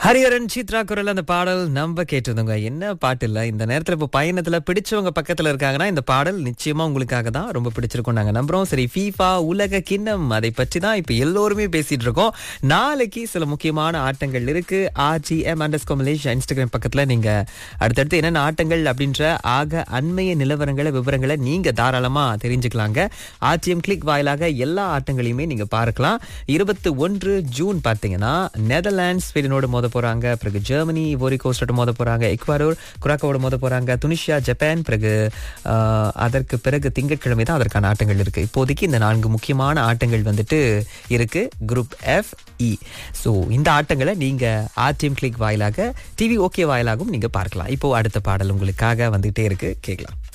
ஹரிஹரன் சித்ரா குரல் அந்த பாடல் நம்ம கேட்டிருந்தோங்க என்ன பாட்டு இல்ல இந்த நேரத்துல இப்போ பயணத்துல பிடிச்சவங்க பக்கத்துல இருக்காங்கன்னா இந்த பாடல் நிச்சயமா உங்களுக்காக தான் ரொம்ப பிடிச்சிருக்கும் நாங்க நம்புறோம் சரி ஃபீஃபா உலக கிண்ணம் அதை பற்றி தான் இப்ப எல்லோருமே பேசிட்டு இருக்கோம் நாளைக்கு சில முக்கியமான ஆட்டங்கள் இருக்கு ஆர்ஜிஎம் அண்டர்ஸ்கோ மலேசியா இன்ஸ்டாகிராம் பக்கத்துல நீங்க அடுத்தடுத்து என்னென்ன ஆட்டங்கள் அப்படின்ற ஆக அண்மைய நிலவரங்களை விவரங்களை நீங்க தாராளமா தெரிஞ்சுக்கலாங்க ஆர்டிஎம் கிளிக் வாயிலாக எல்லா ஆட்டங்களையுமே நீங்க பார்க்கலாம் இருபத்தி ஒன்று ஜூன் பார்த்தீங்கன்னா நெதர்லாண்ட்ஸ் ஸ்வீடனோடு மோத போறாங்க பிறகு ஜெர்மனி இவோரி கோஸ்டோட மோத போறாங்க எக்வாடோர் குராக்கோட மோத போறாங்க துனிஷியா ஜப்பான் பிறகு ஆஹ், அதற்கு பிறகு திங்கட்கிழமை தான் அதற்கான ஆட்டங்கள் இருக்கு இப்போதைக்கு இந்த நான்கு முக்கியமான ஆட்டங்கள் வந்துட்டு இருக்கு குரூப் எஃப் இ ஸோ இந்த ஆட்டங்களை நீங்க ஆர்டிஎம் கிளிக் வாயிலாக டிவி ஓகே வாயிலாகவும் நீங்க பார்க்கலாம் இப்போ அடுத்த பாடல் உங்களுக்காக வந்துட்டே இருக்கு கேட்கலாம்